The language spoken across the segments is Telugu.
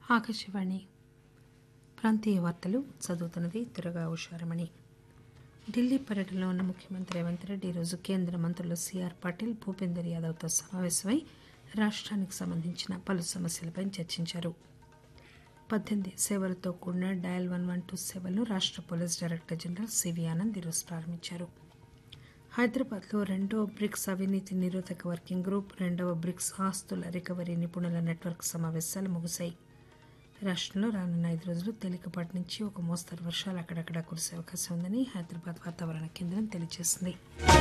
ఆకాశవాణి ప్రాంతీయ వార్తలు చదువుతున్నది దురగా ఉషారమణి ఢిల్లీ పర్యటనలో ఉన్న ముఖ్యమంత్రి రేవంత్ రెడ్డి ఈరోజు కేంద్ర మంత్రులు సిఆర్ పాటిల్ భూపేందర్ యాదవ్తో సమావేశమై రాష్ట్రానికి సంబంధించిన పలు సమస్యలపై చర్చించారు పద్దెనిమిది సేవలతో కూడిన డయల్ వన్ వన్ టూ సేవలను రాష్ట్ర police director general CV Anand ఈరోజు ప్రారంభించారు హైదరాబాద్లో రెండో బ్రిక్స్ అవినీతి నిరోధక వర్కింగ్ గ్రూప్ రెండవ బ్రిక్స్ ఆస్తుల రికవరీ నిపుణుల నెట్వర్క్ సమావేశాలు ముగిశాయి రాష్ట్రంలో రానున్న ఐదు రోజులు తేలికపాటి నుంచి ఒక మోస్తరు వర్షాలు అక్కడక్కడా కురిసే అవకాశం ఉందని హైదరాబాద్ వాతావరణ కేంద్రం తెలియజేసింది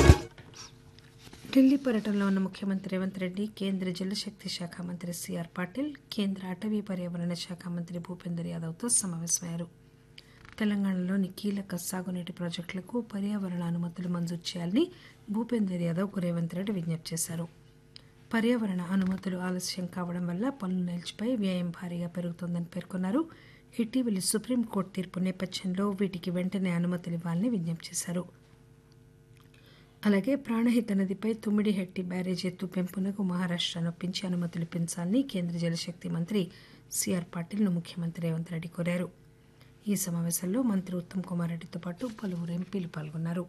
ఢిల్లీ పర్యటనలో ఉన్న ముఖ్యమంత్రి రేవంత్ రెడ్డి కేంద్ర జలశక్తి శాఖ మంత్రి సిఆర్ పాటిల్ కేంద్ర అటవీ పర్యావరణ శాఖ మంత్రి భూపేందర్ యాదవ్తో సమావేశమయ్యారు తెలంగాణలోని కీలక సాగునీటి ప్రాజెక్టులకు పర్యావరణ అనుమతులు మంజూరు చేయాలని భూపేందర్ యాదవ్కు రేవంత్ రెడ్డి విజ్ఞప్తి చేశారు పర్యావరణ అనుమతులు ఆలస్యం కావడం వల్ల పనులు నిలిచిపోయి వ్యయం భారీగా పెరుగుతోందని పేర్కొన్నారు ఇటీవలి సుప్రీంకోర్టు తీర్పు నేపథ్యంలో వీటికి వెంటనే అనుమతులు ఇవ్వాలని విజ్ఞప్తి చేశారు అలాగే ప్రాణహిత నదిపై తుమ్మిడిహెట్టి బ్యారేజ్ ఎత్తు పెంపునకు మహారాష్ట్ర నొప్పించి అనుమతులు పెంచాలని కేంద్ర జలశక్తి మంత్రి సిఆర్ పాటిల్ను ముఖ్యమంత్రి రేవంత్ రెడ్డి కోరారు ఈ సమావేశంలో మంత్రి ఉత్తమ్ కుమార్ రెడ్డితో పాటు పలువురు ఎంపీలు పాల్గొన్నారు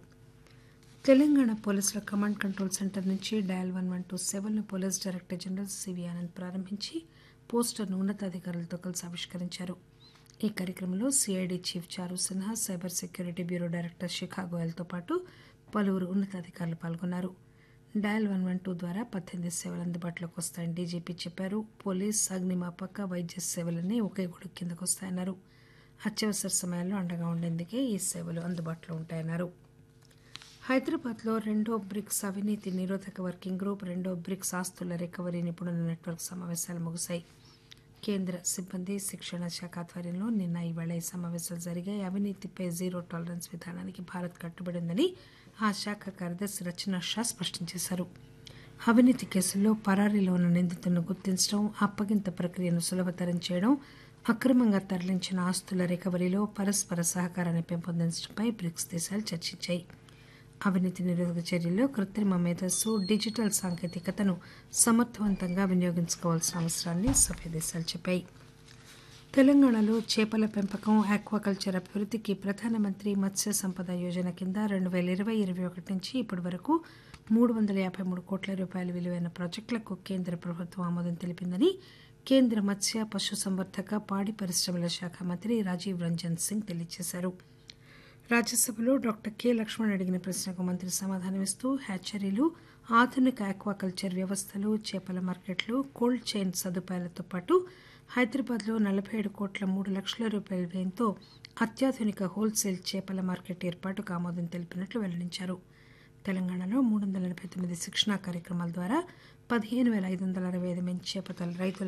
తెలంగాణ పోలీసుల కమాండ్ కంట్రోల్ సెంటర్ నుంచి డయల్ వన్ వన్ టూ సెవెన్ను police director general CV Anand ప్రారంభించి పోస్టర్ను ఉన్నతాధికారులతో కలిసి ఆవిష్కరించారు ఈ కార్యక్రమంలో CID chief Charu Sinha cyber security bureau director Shikha గోయల్తో పాటు పలువురు ఉన్నతాధికారులు పాల్గొన్నారు డయల్ వన్ వన్ టూ ద్వారా పద్దెనిమిది సేవలు అందుబాటులోకి వస్తాయని డీజీపీ చెప్పారు పోలీస్ అగ్నిమాపక వైద్య సేవలన్నీ ఒకే గొడుగు కిందకు వస్తాయన్నారు అత్యవసర సమయాల్లో అండగా ఉండేందుకే ఈ సేవలు అందుబాటులో ఉంటాయన్నారు హైదరాబాద్లో రెండో బ్రిక్స్ అవినీతి నిరోధక వర్కింగ్ గ్రూప్ రెండో బ్రిక్స్ ఆస్తుల రికవరీ నిపుణుల నెట్వర్క్ సమావేశాలు ముగిశాయి కేంద్ర సిబ్బంది శిక్షణ శాఖ ఆధ్వర్యంలో నిన్న ఈవేళ ఈ సమావేశాలు జరిగాయి అవినీతిపై జీరో టాలరెన్స్ విధానానికి భారత్ కట్టుబడి ఉందని ఆ శాఖ కార్యదర్శి రచనా షా స్పష్టం చేశారు అవినీతి కేసుల్లో పరారీలో ఉన్న నిందితులను గుర్తించడం అప్పగింత ప్రక్రియను సులభతరం చేయడం అక్రమంగా తరలించిన ఆస్తుల రికవరీలో పరస్పర సహకారాన్ని పెంపొందించడంపై బ్రిక్స్ దేశాలు చర్చించాయి అవినీతి నిరోధక చర్యల్లో కృత్రిమ మేధస్సు డిజిటల్ సాంకేతికతను సమర్థవంతంగా వినియోగించుకోవాల్సిన అవసరాన్ని సభ్య దేశాలు చెప్పాయి తెలంగాణలో చేపల పెంపకం ఆక్వాకల్చర్ అభివృద్ధికి ప్రధానమంత్రి మత్స్య సంపద యోజన కింద రెండు వేల ఇరవై ఇరవై ఒకటి నుంచి ఇప్పటి వరకు మూడు వందల యాభై మూడు కోట్ల రూపాయల విలువైన ప్రాజెక్టులకు కేంద్ర ప్రభుత్వం ఆమోదం తెలిపిందని కేంద్ర మత్స్య పశుసంవర్ధక పాడి పరిశ్రమల శాఖ మంత్రి రాజీవ్ రంజన్ సింగ్ తెలియజేశారు రాజ్యసభలో డాక్టర్ కె లక్ష్మణ్ అడిగిన ప్రశ్నకు మంత్రి సమాధానమిస్తూ హ్యాచరీలు ఆధునిక ఆక్వాకల్చర్ వ్యవస్థలు చేపల మార్కెట్లు కోల్డ్ చైన్ సదుపాయాలతో పాటు హైదరాబాద్లో నలభై ఏడు కోట్ల మూడు లక్షల రూపాయల వ్యయంతో అత్యాధునిక హోల్సేల్ చేపల మార్కెట్ ఏర్పాటుకు ఆమోదం తెలిపినట్లు వెల్లడించారు తెలంగాణలో మూడు వందల ఎనభై తొమ్మిది శిక్షణా కార్యక్రమాల ద్వారా పదిహేను వేల ఐదు వందల అరవై ఐదు మంది చేపల రైతుల